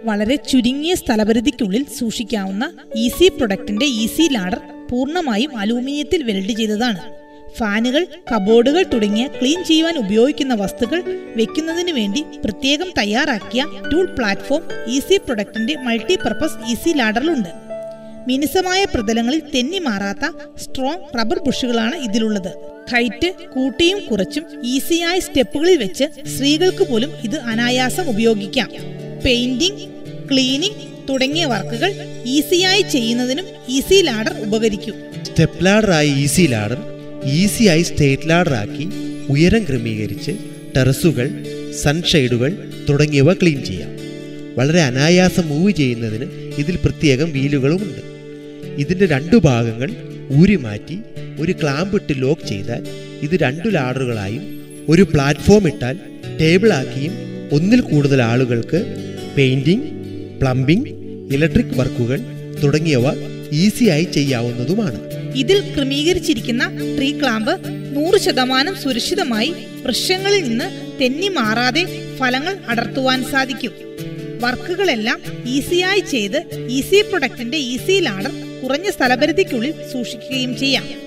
വളരെ ചുരുങ്ങിയ സ്ഥലപരിധിക്കുള്ളിൽ സൂക്ഷിക്കാവുന്ന ഈസി പ്രൊഡക്റ്റിന്റെ ഈസി ലാഡർ പൂർണ്ണമായും അലൂമിനിയത്തിൽ വെൽഡ് ചെയ്തതാണ് ഫാനുകൾ കബോർഡുകൾ തുടങ്ങിയ ക്ലീൻ ചെയ്യുവാൻ ഉപയോഗിക്കുന്ന വസ്തുക്കൾ വെക്കുന്നതിന് വേണ്ടി പ്രത്യേകം തയ്യാറാക്കിയ ടൂൾ പ്ലാറ്റ്ഫോം ഈസി പ്രൊഡക്റ്റിന്റെ മൾട്ടിപർപ്പസ് ഈസി ലാഡറിലുണ്ട് മിനുസമായ പ്രതലങ്ങളിൽ തെന്നി മാറാത്ത സ്ട്രോങ് റബ്ബർ ബുഷുകളാണ് ഇതിലുള്ളത് ഹൈറ്റ് കൂട്ടിയും കുറച്ചും ഈസിയായ സ്റ്റെപ്പുകളിൽ വെച്ച് സ്ത്രീകൾക്ക് പോലും ഇത് അനായാസം ഉപയോഗിക്കാം പെയിന്റിംഗ് ക്ലീനിംഗ് തുടങ്ങിയ വർക്കുകൾ ഈസിയായി ചെയ്യുന്നതിനും ഈസി ലാഡർ ഉപകരിക്കും സ്റ്റെപ്പ് ലാഡറായ ഈസി ലാഡർ ഈസിയായി സ്റ്റേറ്റ് ലാഡറാക്കി ഉയരം ക്രമീകരിച്ച് ടെറസുകൾ സൺഷെയ്ഡുകൾ തുടങ്ങിയവ ക്ലീൻ ചെയ്യാം വളരെ അനായാസം മൂവ് ചെയ്യുന്നതിന് ഇതിൽ പ്രത്യേകം വീലുകളുമുണ്ട് ഇതിൻ്റെ രണ്ടു ഭാഗങ്ങൾ ഊരി മാറ്റി ഒരു ക്ലാമ്പ് ഇട്ട് ലോക്ക് ചെയ്താൽ ഇത് രണ്ടു ലാഡറുകളായും ഒരു പ്ലാറ്റ്ഫോം ഇട്ടാൽ ടേബിളാക്കിയും ഒന്നിൽ കൂടുതൽ ആളുകൾക്ക് പെയിന്റിംഗ് പ്ലംബിംഗ് ഇലക്ട്രിക് വർക്കുകൾ തുടങ്ങിയവ ഈസിയായി ചെയ്യാവുന്നതുമാണ് ഇതിൽ ക്രമീകരിച്ചിരിക്കുന്ന ട്രീ ക്ലാമ്പ് നൂറ് ശതമാനം സുരക്ഷിതമായി വൃക്ഷങ്ങളിൽ നിന്ന് തെന്നി മാറാതെ ഫലങ്ങൾ അടർത്തുവാൻ സാധിക്കും വർക്കുകളെല്ലാം ഈസിയായി ചെയ്ത് ഈസി പ്രൊഡക്റ്റിന്റെ ഈസി ലാഡർ കുറഞ്ഞ സ്ഥലപരിധിക്കുള്ളിൽ സൂക്ഷിക്കുകയും ചെയ്യാം